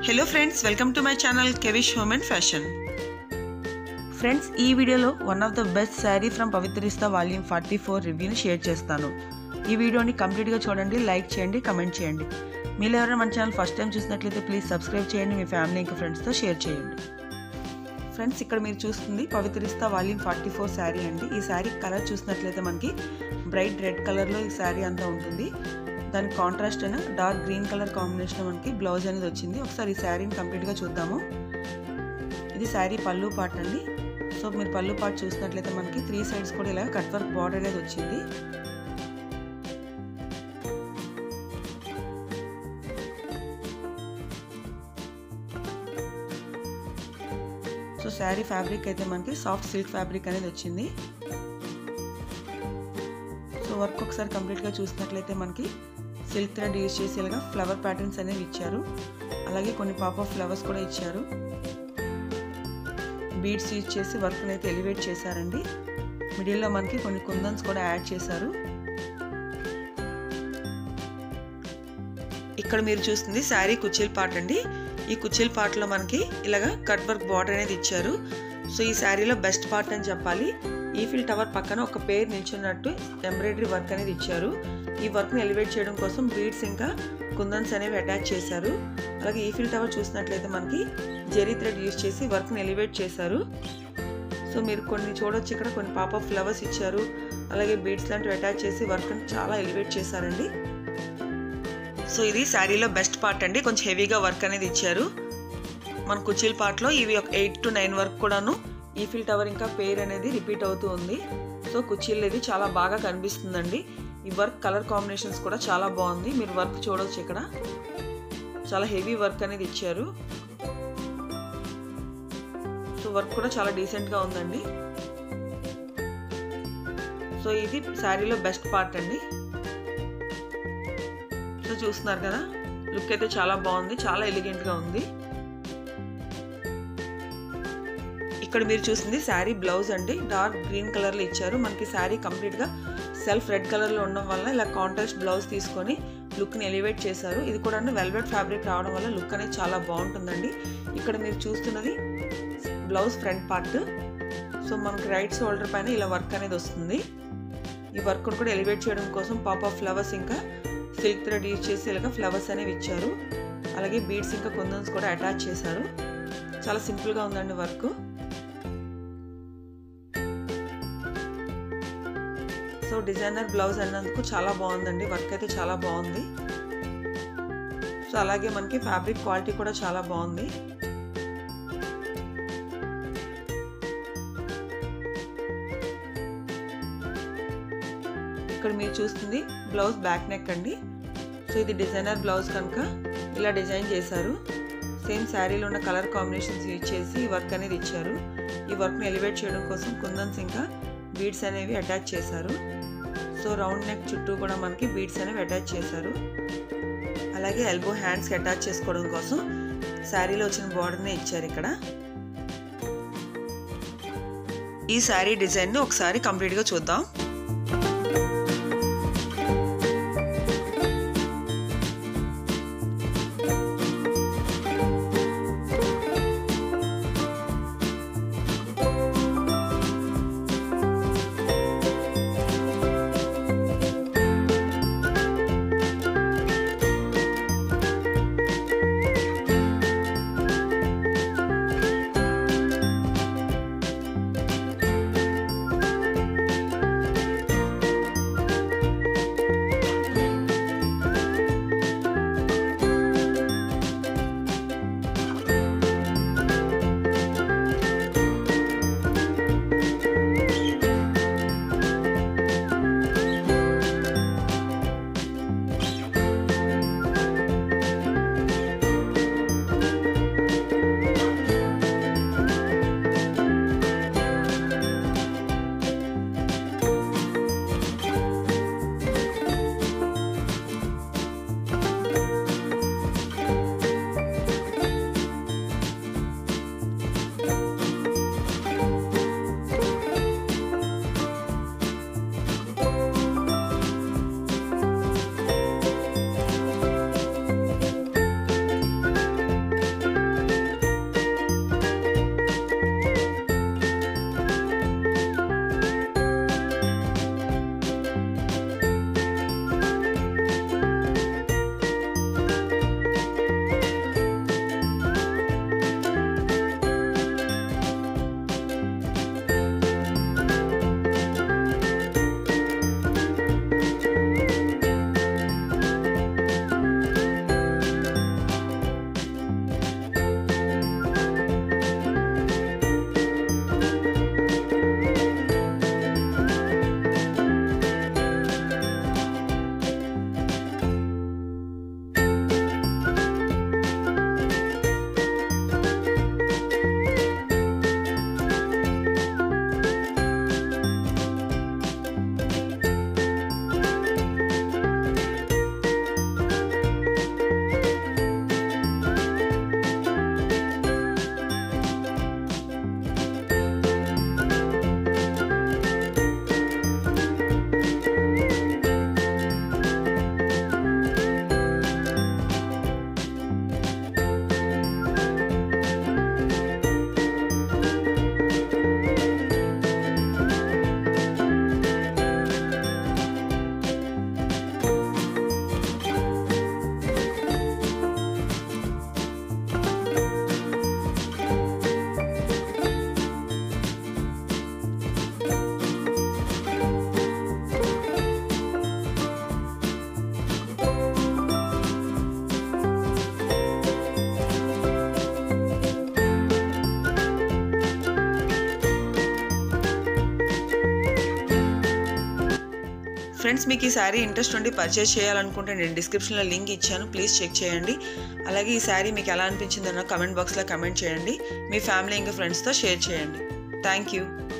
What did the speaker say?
hello friends welcome to my channel కెవిష్ home and fashion friends ఈ వీడియోలో one of the best sari from పవిత్రిస్తా volume forty four రివ్యూని share చేస్తాను ఈ వీడియోని కంప్లీట్గా చూడండి లైక్ చేయండి కమెంట్ చేయండి మీరు ఎవరైనా మన ఛానల్ ఫస్ట్ టైం చూసినట్లయితే ప్లీజ్ సబ్స్క్రైబ్ చేయండి మీ ఫ్యామిలీ ఇంకా ఫ్రెండ్స్తో షేర్ చేయండి ఫ్రెండ్స్ ఇక్కడ మీరు చూస్తుంది పవిత్రిస్తా వాల్యూమ్ ఫార్టీ ఫోర్ శారీ అండి ఈ శారీ కలర్ చూసినట్లయితే మనకి బ్రైట్ రెడ్ కలర్లో ఈ శారీ అంతా ఉంటుంది దానికి కాంట్రాస్ట్ అయిన డార్క్ గ్రీన్ కలర్ కాంబినేషన్ మనకి బ్లౌజ్ అనేది వచ్చింది ఒకసారి ఈ శారీని కంప్లీట్గా చూద్దాము ఇది శారీ పళ్ళు పార్ట్ అండి సో మీరు పళ్ళు పార్ట్ చూసినట్లయితే మనకి త్రీ సైడ్స్ కూడా ఇలా కట్ వర్క్ బార్డర్ అనేది వచ్చింది సో శారీ ఫ్యాబ్రిక్ అయితే మనకి సాఫ్ట్ సిల్క్ ఫ్యాబ్రిక్ అనేది వచ్చింది సో వర్క్ ఒకసారి కంప్లీట్గా చూసినట్లయితే మనకి సిల్క్ థ్రెడ్ యూజ్ చేసి ఇలాగా ఫ్లవర్ ప్యాటర్న్స్ అనేవి ఇచ్చారు అలాగే కొన్ని పాప్ ఆఫ్ ఫ్లవర్స్ కూడా ఇచ్చారు బీడ్స్ యూజ్ చేసి వర్క్ని అయితే ఎలివేట్ చేశారండి మిడిల్లో మనకి కొన్ని కుందన్స్ కూడా యాడ్ చేశారు ఇక్కడ మీరు చూస్తుంది శారీ కుచ్చిల్ పార్ట్ అండి ఈ కుచ్చిల్ పార్ట్లో మనకి ఇలాగా కట్ వర్క్ బార్డర్ అనేది ఇచ్చారు సో ఈ శారీలో బెస్ట్ పార్ట్ అని చెప్పాలి ఈఫిల్ టవర్ పక్కన ఒక పేరు నిల్చున్నట్టు ఎంబ్రాయిడరీ వర్క్ అనేది ఇచ్చారు ఈ వర్క్ని ఎలివేట్ చేయడం కోసం బీడ్స్ ఇంకా కుందన్స్ అనేవి అటాచ్ చేశారు అలాగే ఈఫిల్ టవర్ చూసినట్లయితే మనకి జెరీ థ్రెడ్ యూజ్ చేసి వర్క్ని ఎలివేట్ చేశారు సో మీరు కొన్ని చూడొచ్చు ఇక్కడ కొన్ని పాప ఫ్లవర్స్ ఇచ్చారు అలాగే బీడ్స్ లాంటివి అటాచ్ చేసి వర్క్ని చాలా ఎలివేట్ చేశారండి సో ఇది శారీలో బెస్ట్ పార్ట్ అండి కొంచెం హెవీగా వర్క్ అనేది ఇచ్చారు మన కుచిల్ పార్ట్లో ఇవి ఒక ఎయిట్ టు నైన్ వరకు కూడాను ఈఫిల్ టవర్ ఇంకా పేర్ అనేది రిపీట్ అవుతూ ఉంది సో కుచ్చిల్ ఇది చాలా బాగా కనిపిస్తుందండి ఈ వర్క్ కలర్ కాంబినేషన్స్ కూడా చాలా బాగుంది మీరు వర్క్ చూడవచ్చు ఇక్కడ చాలా హెవీ వర్క్ అనేది ఇచ్చారు సో వర్క్ కూడా చాలా డీసెంట్గా ఉందండి సో ఇది శారీలో బెస్ట్ పార్ట్ అండి సో చూస్తున్నారు కదా లుక్ అయితే చాలా బాగుంది చాలా ఎలిగెంట్గా ఉంది ఇక్కడ మీరు చూసింది శారీ బ్లౌజ్ అండి డార్క్ గ్రీన్ కలర్లో ఇచ్చారు మనకి శారీ కంప్లీట్గా సెల్ఫ్ రెడ్ కలర్లో ఉండడం వల్ల ఇలా కాంట్రాస్ట్ బ్లౌజ్ తీసుకొని లుక్ని ఎలివేట్ చేశారు ఇది కూడా వెల్వెట్ ఫ్యాబ్రిక్ రావడం వల్ల లుక్ అనేది చాలా బాగుంటుందండి ఇక్కడ మీరు చూస్తున్నది బ్లౌజ్ ఫ్రంట్ పార్ట్ సో మనకి రైట్ షోల్డర్ పైన ఇలా వర్క్ అనేది వస్తుంది ఈ వర్క్ కూడా ఎలివేట్ చేయడం కోసం పాప్ ఆఫ్ ఫ్లవర్స్ ఇంకా సిల్క్ థ్రెడ్ యూజ్ చేసి ఇలాగ ఫ్లవర్స్ అనేవి ఇచ్చారు అలాగే బీడ్స్ ఇంకా కుందన్స్ కూడా అటాచ్ చేశారు చాలా సింపుల్గా ఉందండి వర్క్ సో డిజైనర్ బ్లౌజ్ అన్నందుకు చాలా బాగుందండి వర్క్ అయితే చాలా బాగుంది సో అలాగే మనకి ఫ్యాబ్రిక్ క్వాలిటీ కూడా చాలా బాగుంది ఇక్కడ మీరు చూస్తుంది బ్లౌజ్ బ్యాక్ నెక్ అండి సో ఇది డిజైనర్ బ్లౌజ్ కనుక ఇలా డిజైన్ చేశారు సేమ్ శారీలో ఉన్న కలర్ కాంబినేషన్స్ యూజ్ చేసి ఈ వర్క్ అనేది ఇచ్చారు ఈ వర్క్ని ఎలివేట్ చేయడం కోసం కుందన్స్ ఇంకా బీడ్స్ అనేవి అటాచ్ చేశారు సో రౌండ్ నెక్ చుట్టూ కూడా మనకి బీడ్స్ అనేవి అటాచ్ చేశారు అలాగే ఎల్బో హ్యాండ్స్కి అటాచ్ చేసుకోవడం కోసం శారీలో వచ్చిన బార్డర్నే ఇచ్చారు ఇక్కడ ఈ శారీ డిజైన్ని ఒకసారి కంప్లీట్గా చూద్దాం ఫ్రెండ్స్ మీకు ఈ శారీ ఇంట్రెస్ట్ ఉండి పర్చేస్ చేయాలనుకుంటే నేను డిస్క్రిప్షన్లో లింక్ ఇచ్చాను ప్లీజ్ చెక్ చేయండి అలాగే ఈ శారీ మీకు ఎలా అనిపించిందో కమెంట్ బాక్స్లో కమెంట్ చేయండి మీ ఫ్యామిలీ ఇంకా ఫ్రెండ్స్తో షేర్ చేయండి థ్యాంక్ యూ